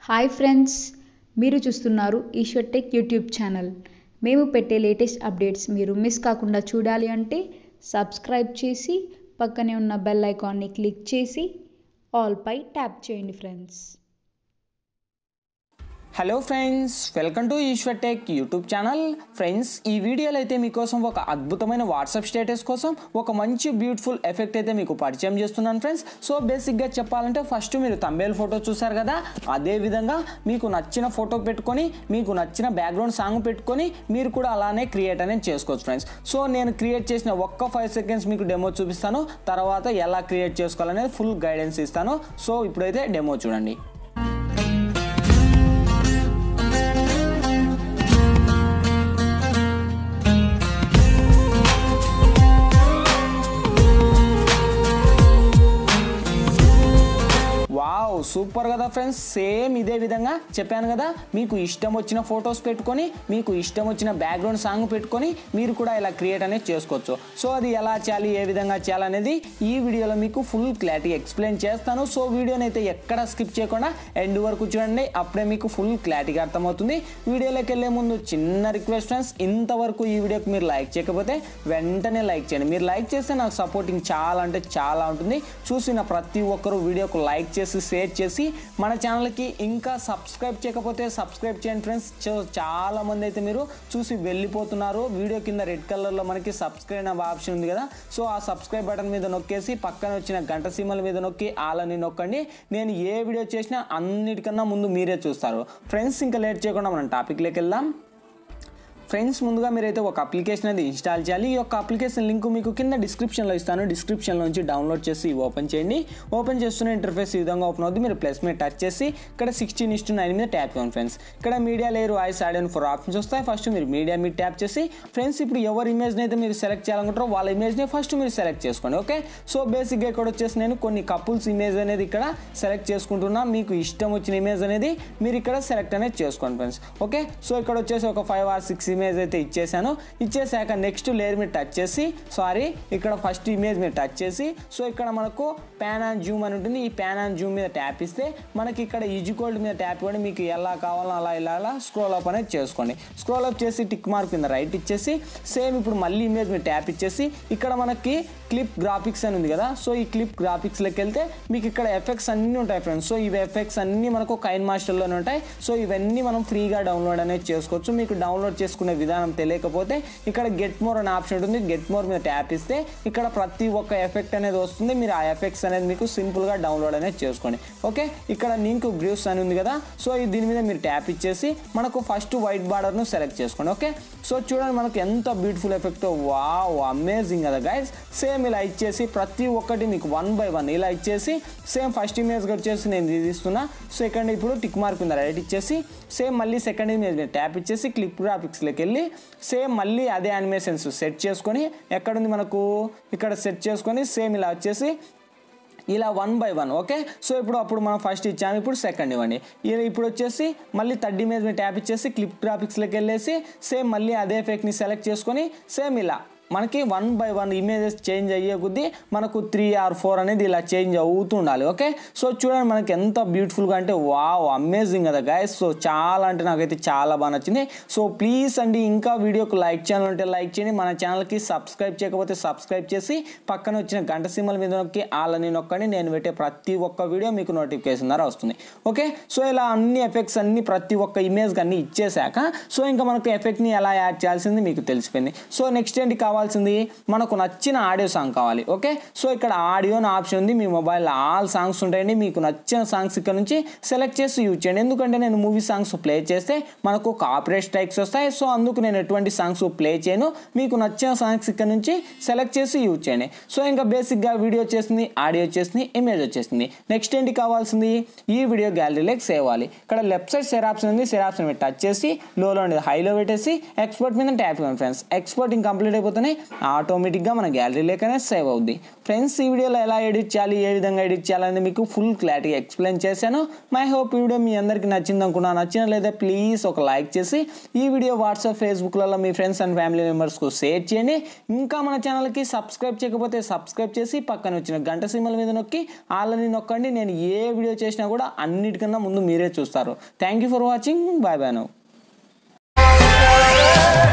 hi friends మీరు చూస్తున్నారు Eshwar tech YouTube channel మేము పెట్టే లేటెస్ట్ అప్డేట్స్ మీరు మిస్ కాకుండా చూడాలి అంటే సబ్స్క్రైబ్ చేసి పక్కనే ఉన్న బెల్ ఐకాన్ని క్లిక్ చేసి ఆల్పై ట్యాప్ చేయండి friends hello friends welcome to Eshwar tech YouTube channel friends ఈ వీడియోలో అయితే మీకోసం ఒక అద్భుతమైన వాట్సాప్ స్టేటస్ కోసం ఒక మంచి బ్యూటిఫుల్ ఎఫెక్ట్ అయితే మీకు పరిచయం చేస్తున్నాను ఫ్రెండ్స్ సో బేసిక్గా చెప్పాలంటే ఫస్ట్ మీరు తంబేల్ ఫోటో చూసారు కదా అదే విధంగా మీకు నచ్చిన ఫోటో పెట్టుకొని మీకు నచ్చిన బ్యాక్గ్రౌండ్ సాంగ్ పెట్టుకొని మీరు కూడా అలానే క్రియేట్ అనేది చేసుకోవచ్చు ఫ్రెండ్స్ సో నేను క్రియేట్ చేసిన ఒక్క ఫైవ్ సెకండ్స్ మీకు డెమో చూపిస్తాను తర్వాత ఎలా క్రియేట్ చేసుకోవాలనేది ఫుల్ గైడెన్స్ ఇస్తాను సో ఇప్పుడైతే డెమో చూడండి వావ్ సూపర్ కదా ఫ్రెండ్స్ సేమ్ ఇదే విధంగా చెప్పాను కదా మీకు ఇష్టం వచ్చిన ఫొటోస్ పెట్టుకొని మీకు ఇష్టం వచ్చిన బ్యాక్గ్రౌండ్ సాంగ్ పెట్టుకొని మీరు కూడా ఇలా క్రియేట్ అనేది చేసుకోవచ్చు సో అది ఎలా చేయాలి ఏ విధంగా చేయాలనేది ఈ వీడియోలో మీకు ఫుల్ క్లారిటీ ఎక్స్ప్లెయిన్ చేస్తాను సో వీడియోని అయితే ఎక్కడ స్కిప్ చేయకుండా ఎండ్ వరకు చూడండి అప్పుడే మీకు ఫుల్ క్లారిటీగా అర్థమవుతుంది వీడియోలోకి వెళ్ళే ముందు చిన్న రిక్వెస్ట్ ఫ్రెండ్స్ ఇంతవరకు ఈ వీడియోకి మీరు లైక్ చేయకపోతే వెంటనే లైక్ చేయండి మీరు లైక్ చేస్తే నాకు సపోర్టింగ్ చాలా అంటే చాలా ఉంటుంది చూసిన ప్రతి ఒక్కరు వీడియోకు లైక్ చేసి షేర్ చేసి మన ఛానల్కి ఇంకా సబ్స్క్రైబ్ చేయకపోతే సబ్స్క్రైబ్ చేయండి ఫ్రెండ్స్ చాలా మంది అయితే మీరు చూసి వెళ్ళిపోతున్నారు వీడియో కింద రెడ్ కలర్లో మనకి సబ్స్క్రైబ్ అనే ఆప్షన్ ఉంది కదా సో ఆ సబ్స్క్రైబ్ బటన్ మీద నొక్కేసి పక్కన వచ్చిన గంట సీమల మీద నొక్కి ఆలని నొక్కండి నేను ఏ వీడియో చేసినా అన్నిటికన్నా ముందు మీరే చూస్తారు ఫ్రెండ్స్ ఇంకా లేట్ చేయకుండా మనం టాపిక్లోకి వెళ్దాం ఫ్రెండ్స్ ముందుగా మీరైతే ఒక అప్లికేషన్ అనేది ఇన్స్టాల్ చేయాలి ఈ యొక్క అప్లికేషన్ లింక్ మీకు కింద డిస్క్రిప్షన్లో ఇస్తాను డిస్క్రిప్షన్లో నుంచి డౌన్లోడ్ చేసి ఓపెన్ చేయండి ఓపెన్ చేస్తున్న ఇంటర్ఫేస్ ఈ విధంగా ఓపెన్ అవుతుంది మీరు ప్లస్ మీద టచ్ చేసి ఇక్కడ సిక్స్టీన్ ఇస్టు నైన్ మీద ట్యాప్ చేయండి ఫ్రెండ్స్ ఇక్కడ media layer voice add and four options వస్తాయి ఫస్ట్ మీరు మీడియా మీద ట్యాప్ చేసి ఫ్రెండ్స్ ఇప్పుడు ఎవరి ఇమేజ్ని అయితే మీరు సెలెక్ట్ చేయాలనుకుంటారో వాళ్ళ ఇమేజ్ని ఫస్ట్ మీరు సెలెక్ట్ చేసుకోండి ఓకే సో బేసిక్గా ఇక్కడ వచ్చేసి నేను కొన్ని కపుల్స్ ఇమేజ్ అనేది ఇక్కడ సెలెక్ట్ చేసుకుంటున్నా మీకు ఇష్టం వచ్చిన ఇమేజ్ అనేది మీరు ఇక్కడ సెలెక్ట్ అనేది చేసుకోండి ఫ్రెండ్స్ ఓకే సో ఇక్కడ వచ్చేసి ఒక ఫైవ్ ఆర్ సిక్స్ ఇమేజ్ అయితే ఇచ్చేసాను ఇచ్చేసాక నెక్స్ట్ లేయర్ మీద టచ్ చేసి సారీ ఇక్కడ ఫస్ట్ ఇమేజ్ మీద టచ్ చేసి సో ఇక్కడ మనకు ప్యాన్ అండ్ జూమ్ అని ఉంటుంది ఈ ప్యాన్ అండ్ జూమ్ మీద ట్యాప్ ఇస్తే మనకి ఇక్కడ ఈజుకోల్డ్ మీద ట్యాప్ ఇవ్వండి మీకు ఎలా కావాలో అలా ఇలా అలా స్క్రోల్ అప్ అనేది చేసుకోండి స్క్రోల్ అప్ చేసి టిక్ మార్క్ కింద రైట్ ఇచ్చేసి సేమ్ ఇప్పుడు మళ్ళీ ఇమేజ్ మీద ట్యాప్ ఇచ్చేసి ఇక్కడ మనకి క్లిప్ గ్రాఫిక్స్ అని ఉంది కదా సో ఈ క్లిప్ గ్రాఫిక్స్లోకి వెళ్తే మీకు ఇక్కడ ఎఫెక్ట్స్ అన్నీ ఉంటాయి ఫ్రెండ్స్ సో ఇవి ఎఫెక్ట్స్ అన్నీ మనకు కైన్ మాస్టర్లోనే ఉంటాయి సో ఇవన్నీ మనం ఫ్రీగా డౌన్లోడ్ అనేది చేసుకోవచ్చు మీకు డౌన్లోడ్ చేసుకునే విధానం తెలియకపోతే ఇక్కడ గెట్ మోర్ అనే ఆప్షన్ ఉంటుంది గెట్ మోర్ మీద ట్యాప్ ఇస్తే ఇక్కడ ప్రతి ఒక్క ఎఫెక్ట్ అనేది వస్తుంది మీరు ఆ ఎఫెక్ట్స్ అనేది మీకు సింపుల్గా డౌన్లోడ్ అనేది చేసుకోండి ఓకే ఇక్కడ లింక్ గ్రూవ్స్ అని ఉంది కదా సో దీని మీద మీరు ట్యాప్ ఇచ్చేసి మనకు ఫస్ట్ వైట్ బార్డర్ను సెలెక్ట్ చేసుకోండి ఓకే సో చూడండి మనకు ఎంత బ్యూటిఫుల్ ఎఫెక్ట్ వావ్ అమేజింగ్ కదా గైస్ సేమ్ ఇలా ఇచ్చేసి ప్రతి ఒక్కటి మీకు వన్ బై వన్ ఇలా ఇచ్చేసి సేమ్ ఫస్ట్ ఇమేజ్ వచ్చేసి నేను ఇది ఇస్తున్నా సెకండ్ ఇప్పుడు టిక్ మార్క్ ఉంది రైట్ ఇచ్చేసి సేమ్ మళ్ళీ సెకండ్ ఇమేజ్ మీద ట్యాప్ ఇచ్చేసి క్లిప్ గ్రాఫిక్స్లోకి వెళ్ళి సేమ్ మళ్ళీ అదే యానిమేషన్స్ సెట్ చేసుకొని ఎక్కడుంది మనకు ఇక్కడ సెట్ చేసుకొని సేమ్ ఇలా వచ్చేసి ఇలా one by one okay so ఇప్పుడు అప్పుడు మనం ఫస్ట్ ఇచ్చాము ఇప్పుడు సెకండ్ ఇవ్వండి ఇలా ఇప్పుడు వచ్చేసి మళ్ళీ థర్డ్ ఇమేజ్ మీద ట్యాప్ ఇచ్చేసి క్లిప్ గ్రాఫిక్స్లోకి వెళ్ళేసి సేమ్ మళ్ళీ అదే ఎఫెక్ట్ని సెలెక్ట్ చేసుకొని సేమ్ ఇలా మనకి one by one images change అయ్యే కొద్దీ మనకు త్రీ ఆర్ ఫోర్ అనేది ఇలా చేంజ్ అవుతూ ఉండాలి ఓకే సో చూడండి మనకి ఎంత బ్యూటిఫుల్గా అంటే వావ్ అమేజింగ్ కదా గైస్ సో చాలా అంటే నాకైతే చాలా బాగా నచ్చింది సో ప్లీజ్ అండి ఇంకా వీడియోకి లైక్ ఛానల్ ఉంటే లైక్ చేయండి మన ఛానల్కి సబ్స్క్రైబ్ చేయకపోతే సబ్స్క్రైబ్ చేసి పక్కన వచ్చిన గంట సింబల్ మీద నొక్కి ఆలని నొక్కండి నేను పెట్టే ప్రతి ఒక్క వీడియో మీకు నోటిఫికేషన్ ద్వారా వస్తుంది ఓకే సో ఇలా అన్ని ఎఫెక్ట్స్ అన్ని ప్రతి ఒక్క ఇమేజ్కి అన్ని ఇచ్చేసాక సో ఇంకా మనకు ఎఫెక్ట్ని ఎలా యాడ్ చేయాల్సింది మీకు తెలిసిపోయింది సో నెక్స్ట్ ఏంటి కావాలి కావాల్సింది మనకు నచ్చిన ఆడియో సాంగ్ కావాలి ఓకే సో ఇక్కడ ఆడియో అని ఆప్షన్ ఉంది మీ మొబైల్లో ఆల్ సాంగ్స్ ఉంటాయండి మీకు నచ్చిన సాంగ్స్ ఇక్కడ నుంచి సెలెక్ట్ చేసి యూజ్ చేయండి ఎందుకంటే నేను మూవీ సాంగ్స్ ప్లే చేస్తే మనకు కాపరేట్ స్ట్రైక్స్ వస్తాయి సో అందుకు నేను ఎటువంటి సాంగ్స్ ప్లే చేయను మీకు నచ్చిన సాంగ్స్ ఇక్కడ నుంచి సెలెక్ట్ చేసి యూజ్ చేయండి సో ఇంకా బేసిక్గా వీడియో వచ్చేసింది ఆడియో వచ్చేసింది ఇమేజ్ వచ్చేసింది నెక్స్ట్ ఏంటి కావాల్సింది ఈ వీడియో గ్యాలరీలోకి సేవ్ అవ్వాలి ఇక్కడ లెఫ్ట్ సైడ్ సెర్ ఆప్షన్ ఉంది సెర్ ఆప్షన్ మీద టచ్ చేసి లోలో ఉండేది హైలో పెట్టేసి ఎక్స్పోర్ట్ మీద ట్యాప్ ఇవ్వండి ఫ్రెండ్స్ ఎక్స్పోర్టింగ్ కంప్లీట్ అయిపోతేనే చేయగానే ఆటోమేటిక్గా మన గ్యాలరీలోకనే సేవ్ అవుద్ది ఫ్రెండ్స్ ఈ వీడియోలో ఎలా ఎడిట్ చేయాలి ఏ విధంగా ఎడిట్ చేయాలని మీకు ఫుల్ క్లారిటీ ఎక్స్ప్లెయిన్ చేశాను మై హోప్ ఈ వీడియో మీ అందరికీ నచ్చింది అనుకున్నా నచ్చిన లేదా ప్లీజ్ ఒక లైక్ చేసి ఈ వీడియో వాట్సాప్ ఫేస్బుక్లలో మీ ఫ్రెండ్స్ అండ్ ఫ్యామిలీ మెంబర్స్కు షేర్ చేయండి ఇంకా మన ఛానల్కి సబ్స్క్రైబ్ చేయకపోతే సబ్స్క్రైబ్ చేసి పక్కన వచ్చిన గంట సింబల్ మీద నొక్కి వాళ్ళని నొక్కండి నేను ఏ వీడియో చేసినా కూడా అన్నిటికన్నా ముందు మీరే చూస్తారు thank you for watching bye bye now